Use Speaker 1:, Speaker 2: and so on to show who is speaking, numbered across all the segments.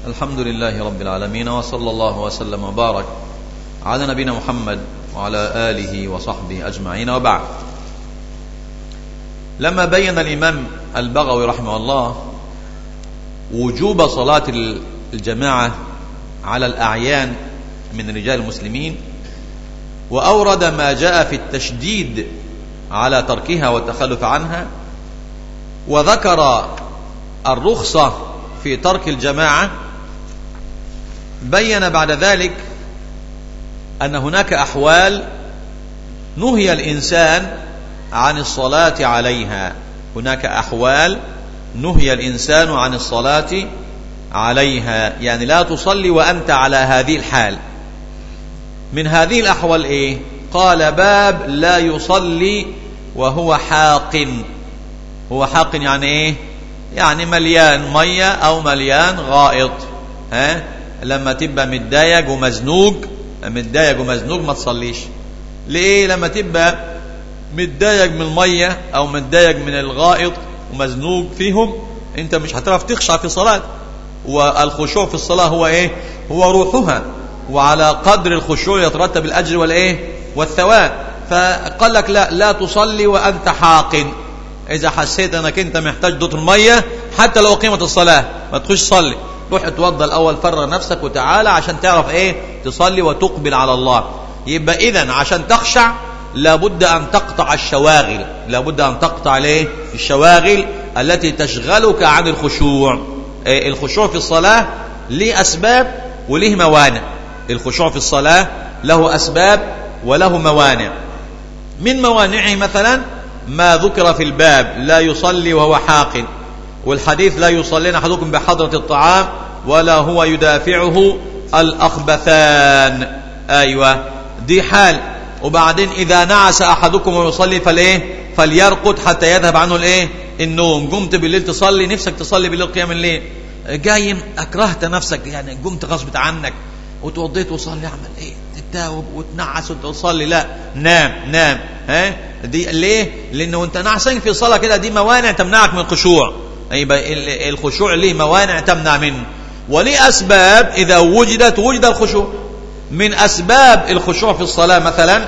Speaker 1: الحمد لله رب العالمين وصلى الله وسلم وبارك على نبينا محمد وعلى آله وصحبه أجمعين وبعد لما بين الإمام البغوي رحمه الله وجوب صلاة الجماعة على الأعيان من رجال المسلمين وأورد ما جاء في التشديد على تركها والتخلف عنها وذكر الرخصة في ترك الجماعة بين بعد ذلك أن هناك أحوال نهي الإنسان عن الصلاة عليها هناك أحوال نهي الإنسان عن الصلاة عليها يعني لا تصلي وأنت على هذه الحال من هذه الأحوال إيه قال باب لا يصلي وهو حاق هو حاق يعني إيه يعني مليان مية أو مليان غائط ها لما تبقى متضايق ومزنوق متضايق ومزنوق ما تصليش ليه لما تبقى متضايق من المية أو متضايق من الغائط ومزنوق فيهم انت مش هتعرف تخشع في صلاة والخشوع في الصلاة هو ايه هو روحها وعلى قدر الخشوع يترتب الأجر والايه والثواب فقال لك لا لا تصلي وأنت حاق إذا حسيت أنك أنت محتاج دوت المية حتى لو قيمة الصلاة ما تخش صلي روح اتوضى الأول فرغ نفسك وتعالى عشان تعرف إيه تصلي وتقبل على الله يبقى إذا عشان تخشع لابد أن تقطع الشواغل لابد أن تقطع ليه الشواغل التي تشغلك عن الخشوع إيه الخشوع في الصلاة ليه أسباب وليه موانع الخشوع في الصلاة له أسباب وله موانع من موانعه مثلا ما ذكر في الباب لا يصلي وهو حاق والحديث لا يصلين أحدكم بحضرة الطعام ولا هو يدافعه الأخبثان أيوة دي حال وبعدين إذا نعس أحدكم ويصلي فليه فليرقد حتى يذهب عنه الايه النوم قمت بالليل تصلي نفسك تصلي بالليل قيام الليل جاي أكرهت نفسك يعني قمت غصبت عنك وتوضيت وصلي اعمل ايه تتاوب وتنعس وتصلي لا نام نام ها دي ليه لانه انت نعسان في صلاه كده دي موانع تمنعك من الخشوع يبقى الخشوع ليه موانع تمنع منه وليه اسباب اذا وجدت وجد الخشوع من اسباب الخشوع في الصلاه مثلا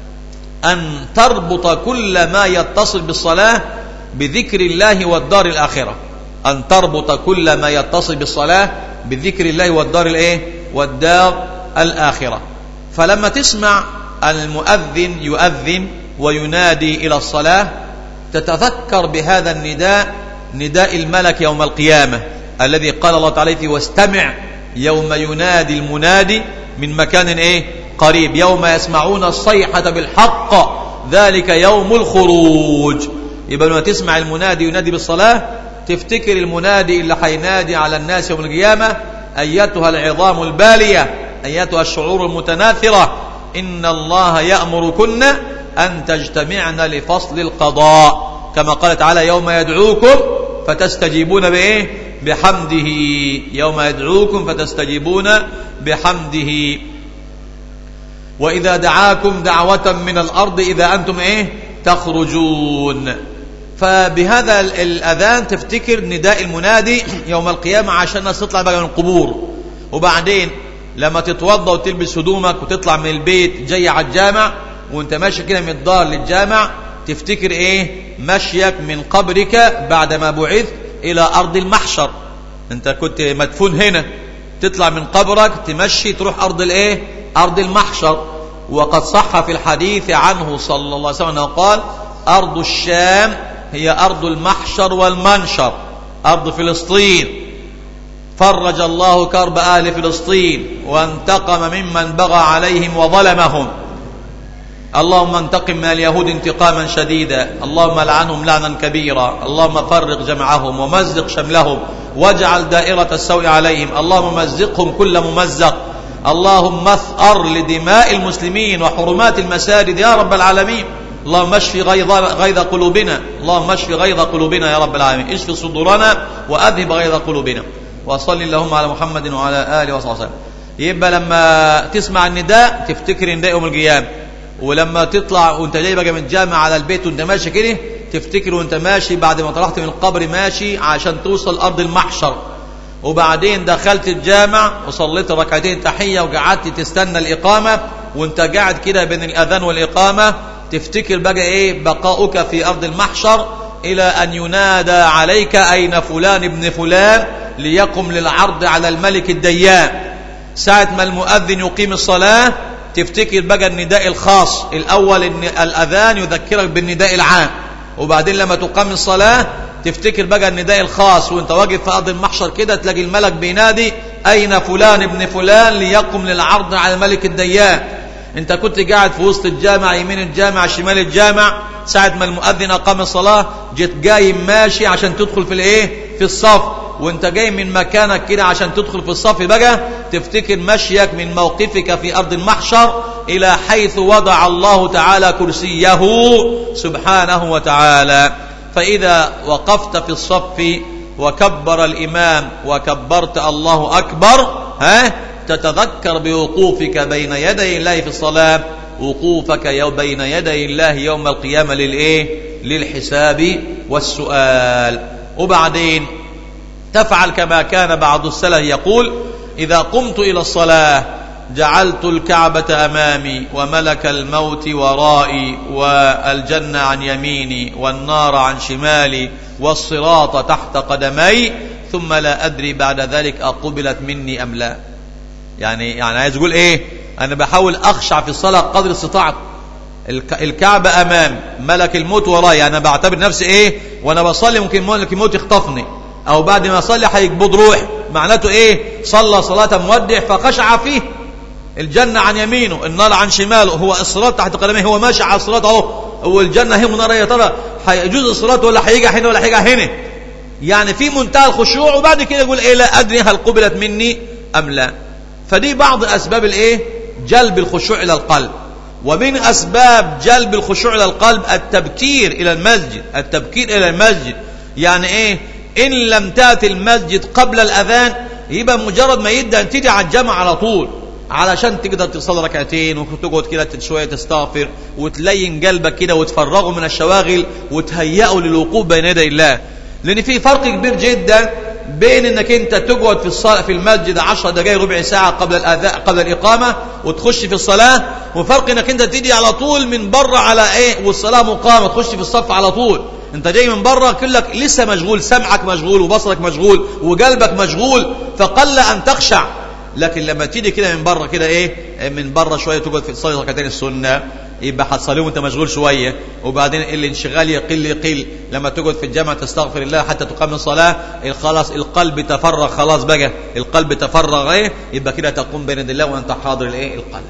Speaker 1: ان تربط كل ما يتصل بالصلاه بذكر الله والدار الاخره ان تربط كل ما يتصل بالصلاه بذكر الله والدار الايه والدار الآخرة فلما تسمع المؤذن يؤذن وينادي إلى الصلاة تتذكر بهذا النداء نداء الملك يوم القيامة الذي قال الله تعالى فيه واستمع يوم ينادي المنادي من مكان ايه قريب يوم يسمعون الصيحة بالحق ذلك يوم الخروج يبقى لما تسمع المنادي ينادي بالصلاة تفتكر المنادي اللي حينادي على الناس يوم القيامة أيتها العظام البالية أيتها الشعور المتناثرة إن الله يأمركن أن تجتمعن لفصل القضاء كما قال تعالى يوم يدعوكم فتستجيبون بإيه بحمده يوم يدعوكم فتستجيبون بحمده وإذا دعاكم دعوة من الأرض إذا أنتم إيه تخرجون فبهذا الأذان تفتكر نداء المنادي يوم القيامة عشان الناس تطلع بقى من القبور وبعدين لما تتوضى وتلبس هدومك وتطلع من البيت جاي على الجامع وانت ماشي كده من الدار للجامع تفتكر ايه مشيك من قبرك بعدما بعثت الى ارض المحشر انت كنت مدفون هنا تطلع من قبرك تمشي تروح ارض الايه ارض المحشر وقد صح في الحديث عنه صلى الله عليه وسلم قال ارض الشام هي أرض المحشر والمنشر أرض فلسطين فرج الله كرب أهل فلسطين وانتقم ممن بغى عليهم وظلمهم اللهم انتقم من اليهود انتقاما شديدا اللهم لعنهم لعنا كبيرا اللهم فرق جمعهم ومزق شملهم واجعل دائرة السوء عليهم اللهم مزقهم كل ممزق اللهم اثأر لدماء المسلمين وحرمات المساجد يا رب العالمين اللهم اشف غيظ غيظ قلوبنا اللهم اشف غيظ قلوبنا يا رب العالمين اشف صدورنا واذهب غيظ قلوبنا وصلي اللهم على محمد وعلى اله وصحبه وسلم يبقى لما تسمع النداء تفتكر نداء يوم القيامه ولما تطلع وانت جاي بقى من الجامع على البيت وانت ماشي كده تفتكر وانت ماشي بعد ما طلعت من القبر ماشي عشان توصل ارض المحشر وبعدين دخلت الجامع وصليت ركعتين تحية وقعدت تستنى الإقامة وانت قاعد كده بين الأذان والإقامة تفتكر بقى إيه بقاؤك في أرض المحشر إلى أن ينادى عليك أين فلان ابن فلان ليقم للعرض على الملك الديان ساعة ما المؤذن يقيم الصلاة تفتكر بقى النداء الخاص الأول إن الأذان يذكرك بالنداء العام وبعدين لما تقام الصلاة تفتكر بقى النداء الخاص وانت واقف في أرض المحشر كده تلاقي الملك بينادي أين فلان ابن فلان ليقم للعرض على الملك الديان انت كنت قاعد في وسط الجامع يمين الجامع شمال الجامع ساعة ما المؤذن أقام الصلاة جيت قايم ماشي عشان تدخل في الايه في الصف وانت جاي من مكانك كده عشان تدخل في الصف بقى تفتكر مشيك من موقفك في أرض المحشر إلى حيث وضع الله تعالى كرسيه سبحانه وتعالى فإذا وقفت في الصف وكبر الإمام وكبرت الله أكبر ها تتذكر بوقوفك بين يدي الله في الصلاة وقوفك بين يدي الله يوم القيامة للإيه للحساب والسؤال وبعدين تفعل كما كان بعض السلف يقول إذا قمت إلى الصلاة جعلت الكعبة أمامي وملك الموت ورائي والجنة عن يميني والنار عن شمالي والصراط تحت قدمي ثم لا أدري بعد ذلك أقبلت مني أم لا يعني يعني عايز يقول إيه أنا بحاول أخشع في الصلاة قدر استطاعتي الكعبة أمام ملك الموت وراي أنا بعتبر نفسي إيه وأنا بصلي ممكن ملك الموت يخطفني أو بعد ما أصلي هيقبض روح معناته إيه صلى صلاة مودع فخشع فيه الجنة عن يمينه النار عن شماله هو الصراط تحت قدميه هو ماشي على الصراط اهو والجنة هي والنار يا ترى هيجوز الصراط ولا هيجي هنا ولا هيجي هنا يعني في منتهى الخشوع وبعد كده يقول ايه لا ادري هل قبلت مني ام لا فدي بعض اسباب الايه جلب الخشوع الى القلب ومن اسباب جلب الخشوع الى القلب التبكير الى المسجد التبكير الى المسجد يعني ايه ان لم تاتي المسجد قبل الاذان يبقى مجرد ما يبدا تيجي على الجامع على طول علشان تقدر تصلي ركعتين وتقعد كده شويه تستغفر وتلين قلبك كده وتفرغه من الشواغل وتهيئه للوقوف بين يدي الله لان في فرق كبير جدا بين انك انت تقعد في الصلاه في المسجد 10 دقائق ربع ساعه قبل الاذان قبل الاقامه وتخش في الصلاه وفرق انك انت تيجي على طول من بره على ايه والصلاه مقامه تخش في الصف على طول انت جاي من بره كلك لسه مشغول سمعك مشغول وبصرك مشغول وقلبك مشغول فقل ان تخشع لكن لما تيجي كده من بره كده ايه من بره شويه تقعد في تصلي ركعتين السنه يبقى هتصليهم وانت مشغول شويه وبعدين الانشغال يقل يقل لما تقعد في الجامع تستغفر الله حتى تقام الصلاه خلاص القلب تفرغ خلاص بقى القلب تفرغ ايه يبقى كده تقوم بين يدي الله وانت حاضر الايه القلب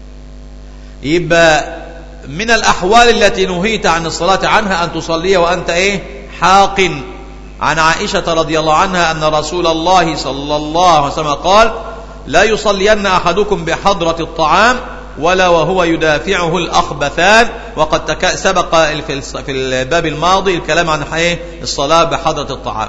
Speaker 1: يبقى من الاحوال التي نهيت عن الصلاه عنها ان تصلي وانت ايه حاق عن عائشه رضي الله عنها ان رسول الله صلى الله عليه وسلم قال لا يصلين أحدكم بحضرة الطعام ولا وهو يدافعه الأخبثان وقد تك... سبق في الباب الماضي الكلام عن ايه الصلاة بحضرة الطعام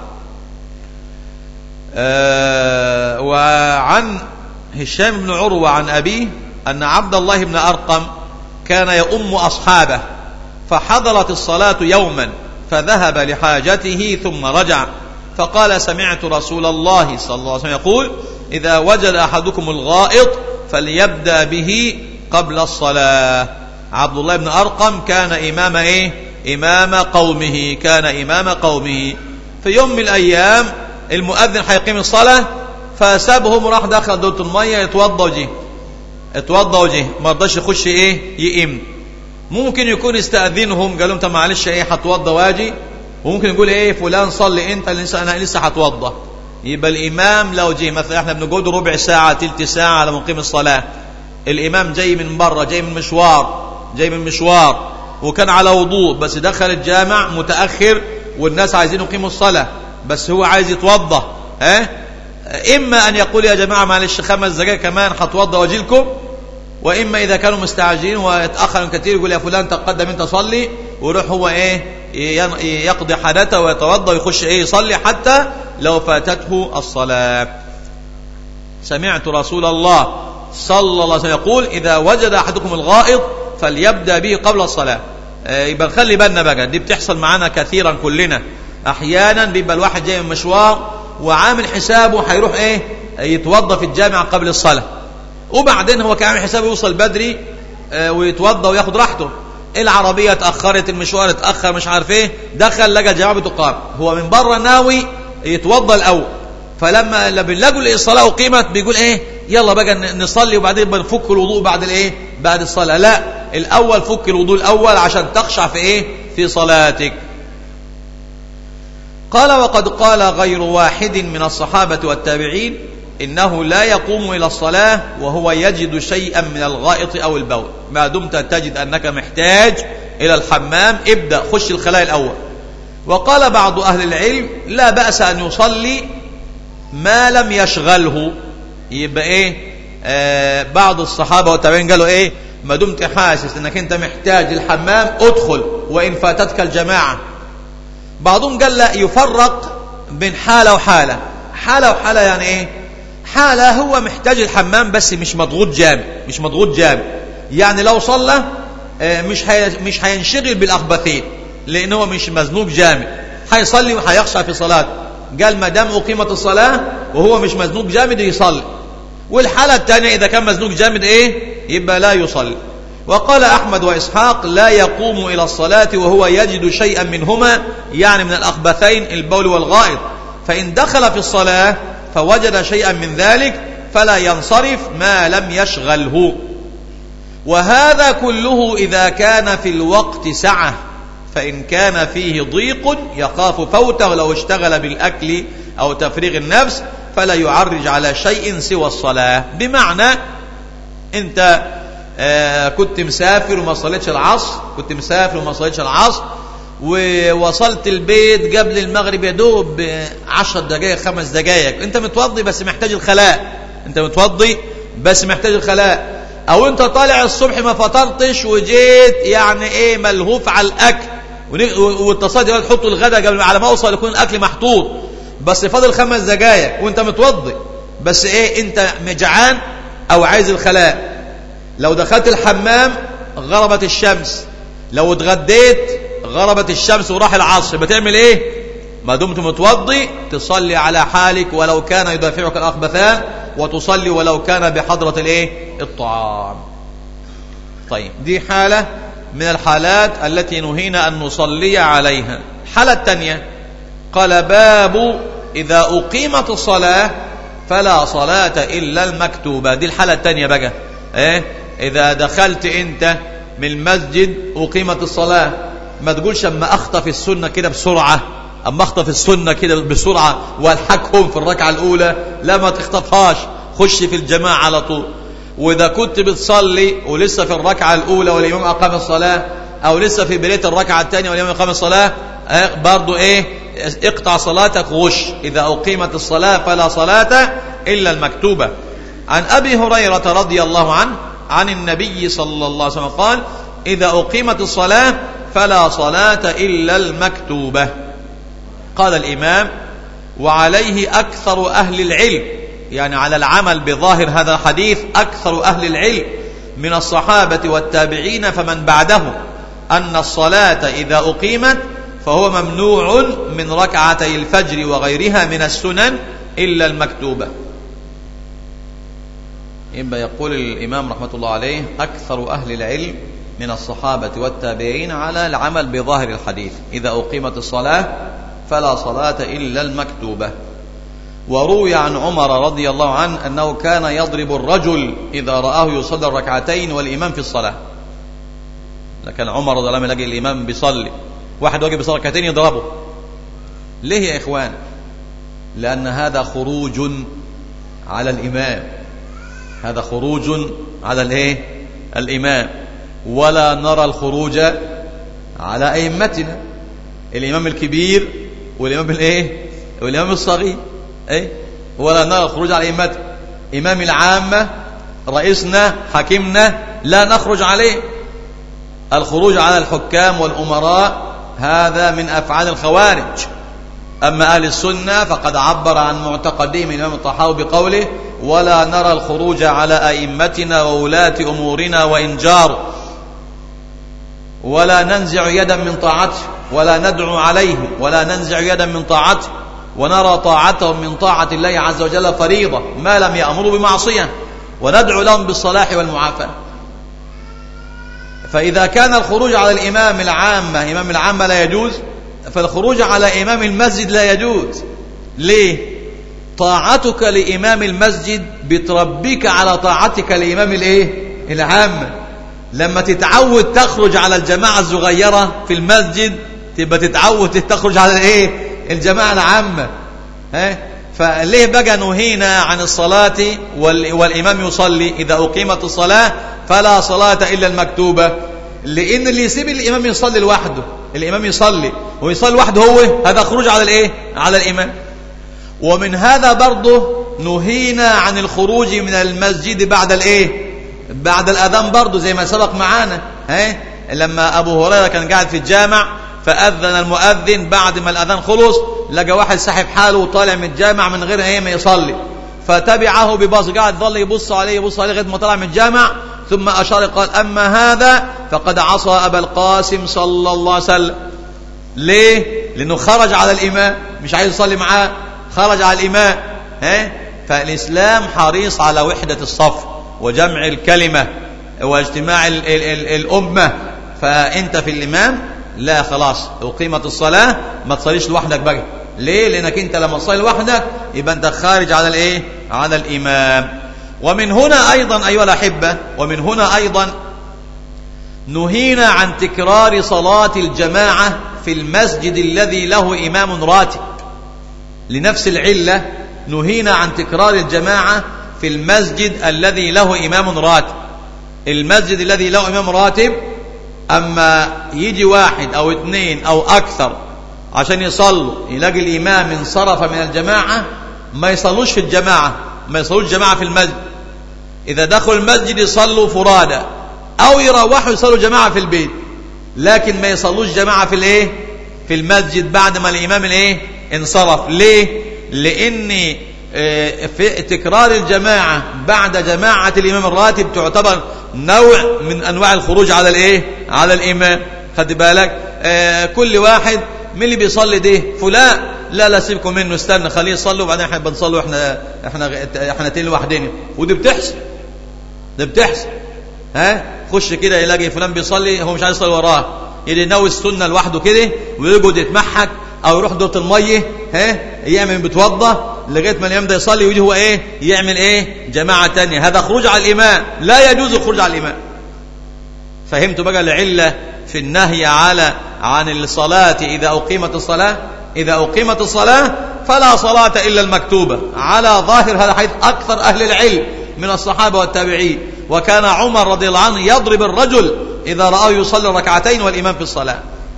Speaker 1: آه وعن هشام بن عروة عن أبيه أن عبد الله بن أرقم كان يؤم أصحابه فحضرت الصلاة يوما فذهب لحاجته ثم رجع فقال سمعت رسول الله صلى الله عليه وسلم يقول إذا وجد أحدكم الغائط فليبدأ به قبل الصلاة عبد الله بن أرقم كان إمام إيه إمام قومه كان إمام قومه في يوم من الأيام المؤذن هيقيم الصلاة فسابهم وراح دخل دورة المية يتوضى وجه اتوضى وجه ما رضاش يخش ايه يقيم ممكن يكون يستأذنهم قال لهم طب معلش ايه هتوضى واجي وممكن يقول ايه فلان صلي انت لسه انا لسه هتوضى يبقى الامام لو جه مثلا احنا بنقعد ربع ساعه تلت ساعه على مقيم الصلاه الامام جاي من بره جاي من مشوار جاي من مشوار وكان على وضوء بس دخل الجامع متاخر والناس عايزين يقيموا الصلاه بس هو عايز يتوضى ها اما ان يقول يا جماعه معلش خمس دقائق كمان هتوضى واجي لكم واما اذا كانوا مستعجلين ويتاخر كثير يقول يا فلان تقدم انت صلي ويروح هو ايه يقضي حدثه ويتوضا ويخش ايه يصلي حتى لو فاتته الصلاه سمعت رسول الله صلى الله عليه وسلم يقول اذا وجد احدكم الغائط فليبدا به قبل الصلاه يبقى نخلي بالنا بقى دي بتحصل معانا كثيرا كلنا احيانا بيبقى الواحد جاي من مشوار وعامل حسابه هيروح ايه يتوضى في الجامع قبل الصلاة وبعدين هو كان عامل حسابه يوصل بدري آه، ويتوضى وياخد راحته العربية اتأخرت المشوار اتأخر مش عارف ايه دخل لقى الجماعة بتقام هو من بره ناوي يتوضى الأول فلما لقوا الصلاة أقيمت بيقول ايه يلا بقى نصلي وبعدين بنفك الوضوء بعد الايه بعد الصلاة لا الأول فك الوضوء الأول عشان تخشع في ايه في صلاتك قال وقد قال غير واحد من الصحابة والتابعين إنه لا يقوم إلى الصلاة وهو يجد شيئا من الغائط أو البول ما دمت تجد أنك محتاج إلى الحمام ابدأ خش الخلاء الأول وقال بعض أهل العلم لا بأس أن يصلي ما لم يشغله يبقى إيه آه بعض الصحابة والتابعين قالوا إيه ما دمت حاسس أنك أنت محتاج الحمام ادخل وإن فاتتك الجماعة بعضهم قال لا يفرق بين حالة وحالة حالة وحالة يعني ايه حالة هو محتاج الحمام بس مش مضغوط جامد مش مضغوط جامد يعني لو صلى آه، مش هي مش هينشغل بالاخبثين لان هو مش مزنوق جامد هيصلي وهيخشع في صلاته قال ما دام اقيمت الصلاه وهو مش مزنوق جامد يصلي والحاله الثانيه اذا كان مزنوق جامد ايه يبقى لا يصلي وقال أحمد وإسحاق لا يقوم إلى الصلاة وهو يجد شيئا منهما يعني من الأخبثين البول والغائط فإن دخل في الصلاة فوجد شيئا من ذلك فلا ينصرف ما لم يشغله وهذا كله إذا كان في الوقت سعة فإن كان فيه ضيق يخاف فوته لو اشتغل بالأكل أو تفريغ النفس فلا يعرج على شيء سوى الصلاة بمعنى أنت آه كنت مسافر وما صليتش العصر كنت مسافر وما صليتش العصر ووصلت البيت قبل المغرب يا دوب عشر دقائق خمس دقائق انت متوضي بس محتاج الخلاء انت متوضي بس محتاج الخلاء او انت طالع الصبح ما فطرتش وجيت يعني ايه ملهوف على الاكل واتصلت تحط الغداء قبل على ما اوصل يكون الاكل محطوط بس فاضل خمس دقائق وانت متوضي بس ايه انت مجعان او عايز الخلاء لو دخلت الحمام غربت الشمس لو اتغديت غربت الشمس وراح العصر بتعمل ايه ما دمت متوضي تصلي على حالك ولو كان يدافعك الاخبثان وتصلي ولو كان بحضرة الايه الطعام طيب دي حالة من الحالات التي نهينا ان نصلي عليها الحالة الثانية قال باب اذا اقيمت الصلاة فلا صلاة الا المكتوبة دي الحالة الثانية بقى ايه إذا دخلت أنت من المسجد أقيمت الصلاة ما تقولش أما أخطف السنة كده بسرعة أما أخطف السنة كده بسرعة والحقهم في الركعة الأولى لا ما تخطفهاش خش في الجماعة على طول وإذا كنت بتصلي ولسه في الركعة الأولى والإمام أقام الصلاة أو لسه في بداية الركعة الثانية والإمام أقام الصلاة برضو إيه اقطع صلاتك وغش إذا أقيمت الصلاة فلا صلاة إلا المكتوبة عن أبي هريرة رضي الله عنه عن النبي صلى الله عليه وسلم قال إذا أقيمت الصلاة فلا صلاة إلا المكتوبة قال الإمام وعليه أكثر أهل العلم يعني على العمل بظاهر هذا الحديث أكثر أهل العلم من الصحابة والتابعين فمن بعدهم أن الصلاة إذا أقيمت فهو ممنوع من ركعتي الفجر وغيرها من السنن إلا المكتوبة يبقى يقول الإمام رحمة الله عليه أكثر أهل العلم من الصحابة والتابعين على العمل بظاهر الحديث إذا أقيمت الصلاة فلا صلاة إلا المكتوبة وروي عن عمر رضي الله عنه أنه كان يضرب الرجل إذا رآه يصلي الركعتين والإمام في الصلاة لكن عمر رضي الله عنه يلاقي الإمام بيصلي واحد واقف بيصلي ركعتين يضربه ليه يا إخوان لأن هذا خروج على الإمام هذا خروج على الايه الامام ولا نرى الخروج على ائمتنا الامام الكبير والامام الايه والامام الصغير ايه ولا نرى الخروج على ائمتنا امام العامه رئيسنا حكيمنا لا نخرج عليه الخروج على الحكام والامراء هذا من افعال الخوارج اما اهل السنه فقد عبر عن معتقدهم الامام الطحاوي بقوله ولا نرى الخروج على أئمتنا وولاة أمورنا وإن جاروا ولا ننزع يدا من طاعته ولا ندعو عليهم ولا ننزع يدا من طاعته ونرى طاعتهم من طاعة الله عز وجل فريضة ما لم يأمروا بمعصية وندعو لهم بالصلاح والمعافاة فإذا كان الخروج على الإمام العامة إمام العامة لا يجوز فالخروج على إمام المسجد لا يجوز ليه طاعتك لإمام المسجد بتربيك على طاعتك لإمام الإيه العامة لما تتعود تخرج على الجماعة الصغيرة في المسجد تبقى تتعود تخرج على الإيه الجماعة العامة ها فليه بقى نهينا عن الصلاة والإمام يصلي إذا أقيمت الصلاة فلا صلاة إلا المكتوبة لأن اللي يسيب الإمام يصلي لوحده الإمام يصلي ويصلي لوحده هو هذا خروج على الإيه على الإمام ومن هذا برضه نهينا عن الخروج من المسجد بعد الإيه بعد الأذان برضه زي ما سبق معانا ها لما أبو هريرة كان قاعد في الجامع فأذن المؤذن بعد ما الأذان خلص لقى واحد ساحب حاله وطالع من الجامع من غير ايه ما يصلي فتبعه بباص قاعد ظل يبص عليه يبص عليه لغايه ما طلع من الجامع ثم أشار قال أما هذا فقد عصى أبا القاسم صلى الله عليه وسلم ليه؟ لأنه خرج على الإمام مش عايز يصلي معاه خرج على الإمام ها؟ فالإسلام حريص على وحدة الصف وجمع الكلمة واجتماع ال ال ال الأمة فأنت في الإمام لا خلاص أقيمت الصلاة ما تصليش لوحدك بقى ليه لأنك أنت لما تصلي لوحدك يبقى أنت خارج على الإيه على الإمام ومن هنا أيضا أيها الأحبة ومن هنا أيضا نهينا عن تكرار صلاة الجماعة في المسجد الذي له إمام راتب لنفس العلة نهينا عن تكرار الجماعة في المسجد الذي له إمام راتب المسجد الذي له إمام راتب أما يجي واحد أو اثنين أو أكثر عشان يصلوا يلاقي الإمام انصرف من الجماعة ما يصلوش في الجماعة ما يصلوش جماعة في المسجد إذا دخلوا المسجد يصلوا فرادى أو يروحوا يصلوا جماعة في البيت لكن ما يصلوش جماعة في الإيه في المسجد بعد ما الإمام الإيه انصرف ليه لأن في تكرار الجماعة بعد جماعة الإمام الراتب تعتبر نوع من أنواع الخروج على الإيه على الإمام خد بالك آه كل واحد من اللي بيصلي ده فلان لا لا سيبكم منه استنى خليه يصلي وبعدين احنا بنصلي واحنا احنا احنا تين لوحدنا ودي بتحصل ده بتحصل ها خش كده يلاقي فلان بيصلي هو مش عايز يصلي وراه يجي ناوي السنه لوحده كده ويقعد يتمحك او يروح دورة الميه ها يعمل بيتوضى لغايه ما الامام ده يصلي ويجي هو ايه يعمل ايه جماعه تانية هذا خروج على الامام لا يجوز الخروج على الامام فهمتوا بقى العله في النهي على عن الصلاه اذا اقيمت الصلاه اذا اقيمت الصلاه فلا صلاه الا المكتوبه على ظاهر هذا حيث اكثر اهل العلم من الصحابه والتابعين وكان عمر رضي الله عنه يضرب الرجل اذا راه يصلي ركعتين والامام في الصلاه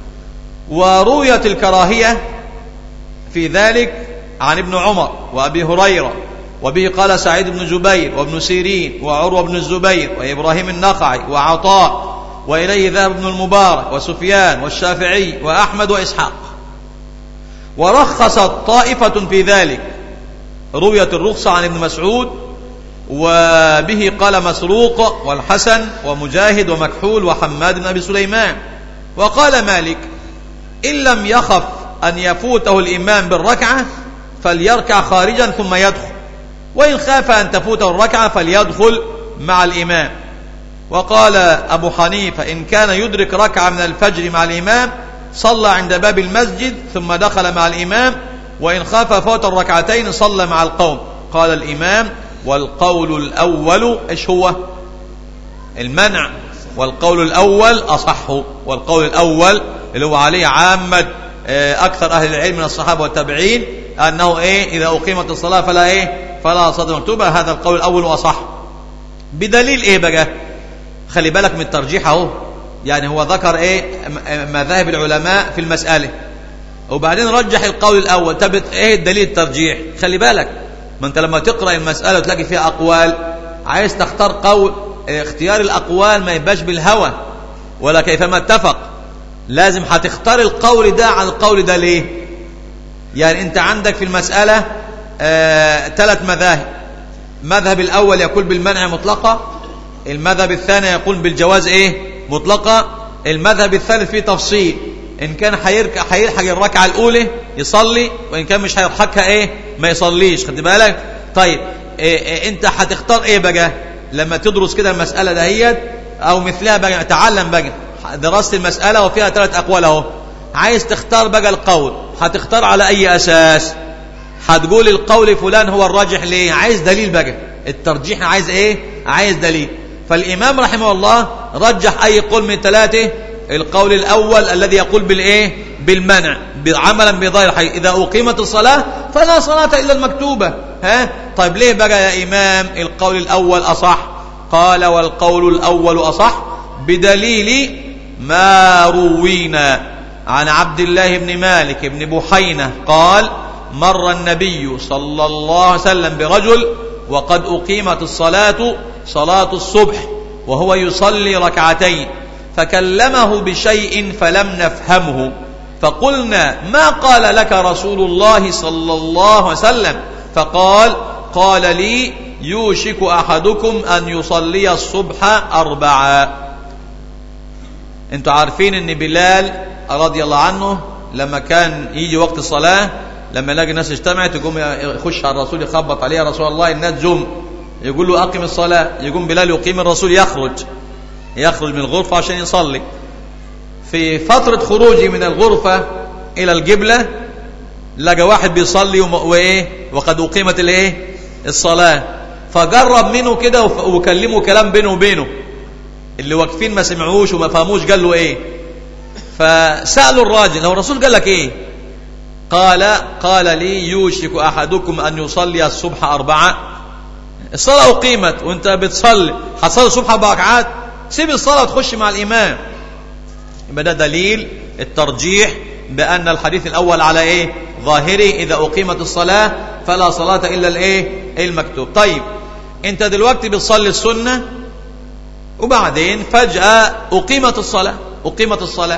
Speaker 1: ورويت الكراهيه في ذلك عن ابن عمر وابي هريره وبه قال سعيد بن جبير وابن سيرين وعروه بن الزبير وابراهيم النخعي وعطاء واليه ذهب ابن المبارك وسفيان والشافعي واحمد واسحاق ورخصت طائفه في ذلك رويت الرخصه عن ابن مسعود وبه قال مسروق والحسن ومجاهد ومكحول وحماد بن ابي سليمان وقال مالك ان لم يخف ان يفوته الامام بالركعه فليركع خارجا ثم يدخل وإن خاف أن تفوته الركعة فليدخل مع الإمام وقال أبو حنيفة إن كان يدرك ركعة من الفجر مع الإمام صلى عند باب المسجد ثم دخل مع الإمام وإن خاف فوت الركعتين صلى مع القوم قال الإمام والقول الأول إيش هو المنع والقول الأول أصح والقول الأول اللي هو عليه عامة أكثر أهل العلم من الصحابة والتابعين أنه إيه إذا أقيمت الصلاة فلا إيه فلا صلاة مكتوبة هذا القول الأول أصح بدليل إيه بقى خلي بالك من الترجيح أهو يعني هو ذكر إيه مذاهب العلماء في المسألة وبعدين رجح القول الأول طب إيه الدليل الترجيح خلي بالك ما أنت لما تقرأ المسألة وتلاقي فيها أقوال عايز تختار قول اختيار الأقوال ما يبقاش بالهوى ولا كيفما اتفق لازم هتختار القول ده عن القول ده ليه يعني انت عندك في المسألة ثلاث آه مذاهب المذهب الأول يقول بالمنع مطلقة المذهب الثاني يقول بالجواز ايه مطلقة المذهب الثالث فيه تفصيل إن كان هيلحق الركعة الأولى يصلي وان كان مش هيضحكها ايه ما يصليش خد بالك طيب إيه إيه انت هتختار ايه بقى لما تدرس كده المساله دهيت او مثلها بقى تعلم بقى دراسه المساله وفيها ثلاث اقوال اهو عايز تختار بقى القول هتختار على اي اساس هتقول القول فلان هو الراجح ليه عايز دليل بقى الترجيح عايز ايه عايز دليل فالامام رحمه الله رجح اي قول من ثلاثه القول الاول الذي يقول بالايه بالمنع عملا بظاهر حي اذا اقيمت الصلاه فلا صلاه الا المكتوبه ها طيب ليه بقى يا امام القول الاول اصح قال والقول الاول اصح بدليل ما روينا عن عبد الله بن مالك بن بحينه قال مر النبي صلى الله عليه وسلم برجل وقد أقيمت الصلاة صلاة الصبح وهو يصلي ركعتين فكلمه بشيء فلم نفهمه فقلنا ما قال لك رسول الله صلى الله عليه وسلم فقال قال لي يوشك أحدكم أن يصلي الصبح أربعا انتوا عارفين ان بلال رضي الله عنه لما كان يجي وقت الصلاة لما يلاقي الناس اجتمعت يقوم يخش على الرسول يخبط عليه يا رسول الله الناس جم يقول له أقم الصلاة يقوم بلال يقيم الرسول يخرج يخرج من الغرفة عشان يصلي في فترة خروجي من الغرفة إلى القبلة لقى واحد بيصلي وإيه وقد أقيمت الإيه الصلاة فجرب منه كده وكلمه كلام بينه وبينه اللي واقفين ما سمعوش وما فهموش قال له إيه فسألوا الراجل لو الرسول قال لك إيه قال قال لي يوشك أحدكم أن يصلي الصبح أربعة الصلاة أقيمت وأنت بتصلي هتصلي الصبح أربع ركعات سيب الصلاة وتخش مع الإمام يبقى ده دليل الترجيح بأن الحديث الأول على إيه ظاهري إذا أقيمت الصلاة فلا صلاة إلا الإيه المكتوب طيب أنت دلوقتي بتصلي السنة وبعدين فجأة أقيمت الصلاة أقيمت الصلاة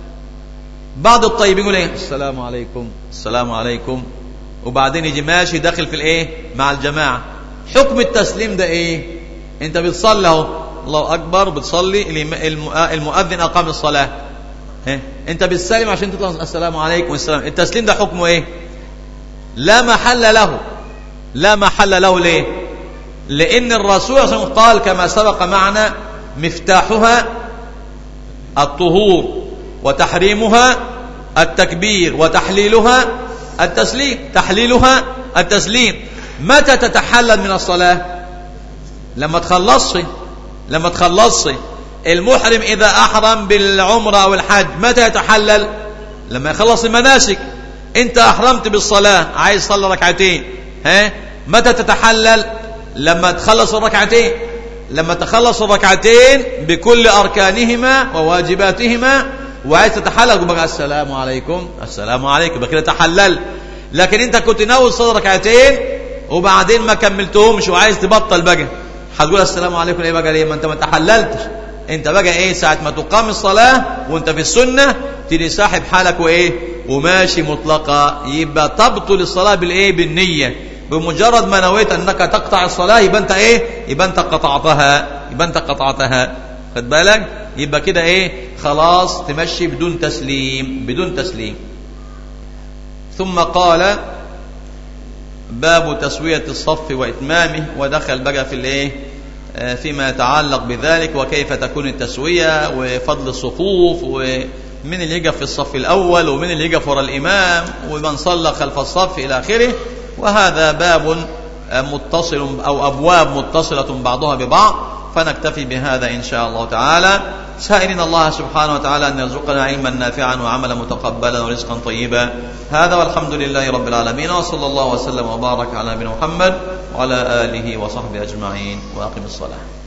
Speaker 1: بعض الطيبين يقول ايه السلام عليكم السلام عليكم وبعدين يجي ماشي داخل في الايه مع الجماعه حكم التسليم ده ايه انت بتصلي اهو الله اكبر بتصلي المؤذن اقام الصلاه ها انت بتسلم عشان تطلع السلام عليكم والسلام التسليم ده حكمه ايه لا محل له لا محل له ليه لان الرسول صلى الله عليه وسلم قال كما سبق معنا مفتاحها الطهور وتحريمها التكبير وتحليلها التسليم تحليلها التسليم متى تتحلل من الصلاة لما تخلصي لما تخلصي المحرم إذا أحرم بالعمرة أو الحج متى يتحلل لما يخلص المناسك أنت أحرمت بالصلاة عايز تصلي ركعتين ها متى تتحلل لما تخلص الركعتين لما تخلص الركعتين بكل أركانهما وواجباتهما وعايز تتحلل بقى السلام عليكم السلام عليكم بقى كده تحلل لكن انت كنت ناوي تصلي ركعتين وبعدين ما كملتهمش وعايز تبطل بقى هتقول السلام عليكم ايه بقى ليه ما انت ما تحللتش انت بقى ايه ساعه ما تقام الصلاه وانت في السنه تيجي ساحب حالك وايه وماشي مطلقه يبقى تبطل الصلاه بالايه بالنيه بمجرد ما نويت انك تقطع الصلاه يبقى انت ايه يبقى انت قطعتها يبقى انت قطعتها خد بالك يبقى كده ايه خلاص تمشي بدون تسليم بدون تسليم ثم قال باب تسوية الصف وإتمامه ودخل بقى في الايه فيما يتعلق بذلك وكيف تكون التسوية وفضل الصفوف ومن اللي يقف في الصف الأول ومن اللي يقف وراء الإمام ومن صلى خلف الصف إلى آخره وهذا باب متصل أو أبواب متصلة بعضها ببعض فنكتفي بهذا إن شاء الله تعالى سائلين الله سبحانه وتعالى أن يرزقنا علما نافعا وعملا متقبلا ورزقا طيبا هذا والحمد لله رب العالمين وصلى الله وسلم وبارك على نبينا محمد وعلى آله وصحبه أجمعين وأقم الصلاة